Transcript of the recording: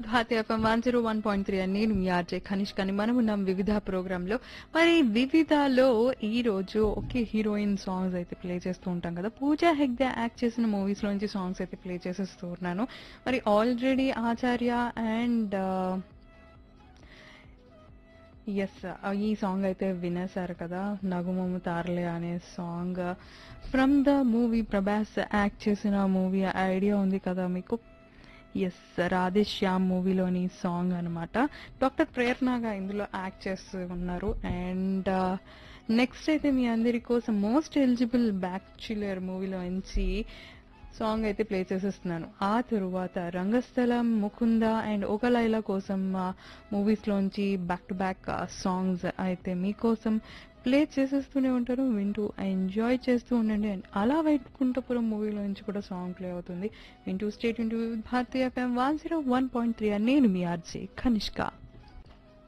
Bharati FM one zero one point three అని నేను మీ ఆర్జే ఖనిష్ కానీ మనం ఉన్నాం వివిధ ప్రోగ్రామ్ లో మరి వివిధలో ఈ రోజు ఒకే హీరోయిన్ సాంగ్స్ అయితే ప్లే చేస్తూ ఉంటాం కదా పూజా హెగ్డే యాక్ట్ చేసిన మూవీస్ లోంచి సాంగ్స్ అయితే ప్లే చేసేస్తూ ఉన్నాను మరి ఆల్రెడీ ఆచార్య అండ్ ఎస్ ఈ సాంగ్ అయితే వినేశారు కదా నగుమము తారలే అనే song from the movie Prabhas act చేసిన మూవీ ఐడియా ఉంది కదా మీకు ఎస్ రాధే శ్యామ్ మూవీలోని సాంగ్ అనమాట డాక్టర్ ప్రేరణగా ఇందులో యాక్ట్ చేస్తూ ఉన్నారు అండ్ నెక్స్ట్ అయితే మీ అందరి కోసం మోస్ట్ ఎలిజిబుల్ బ్యాక్చులర్ మూవీలో నుంచి సాంగ్ అయితే ప్లే చేసేస్తున్నాను ఆ తరువాత రంగస్థలం ముకుంద అండ్ ఒక లైలా కోసం మూవీస్ లోంచి బ్యాక్ టు బ్యాక్ సాంగ్స్ అయితే మీకోసం ప్లే చేసేస్తూనే ఉంటారు వింటూ ఎంజాయ్ చేస్తూ ఉండండి అండ్ అలా వైకుంఠపురం మూవీలో నుంచి కూడా సాంగ్ ప్లే అవుతుంది వింటూ స్టేట్ ఇంటూ భారతీయ FM one zero one point three నేను మీ ఆర్జే కనిష్క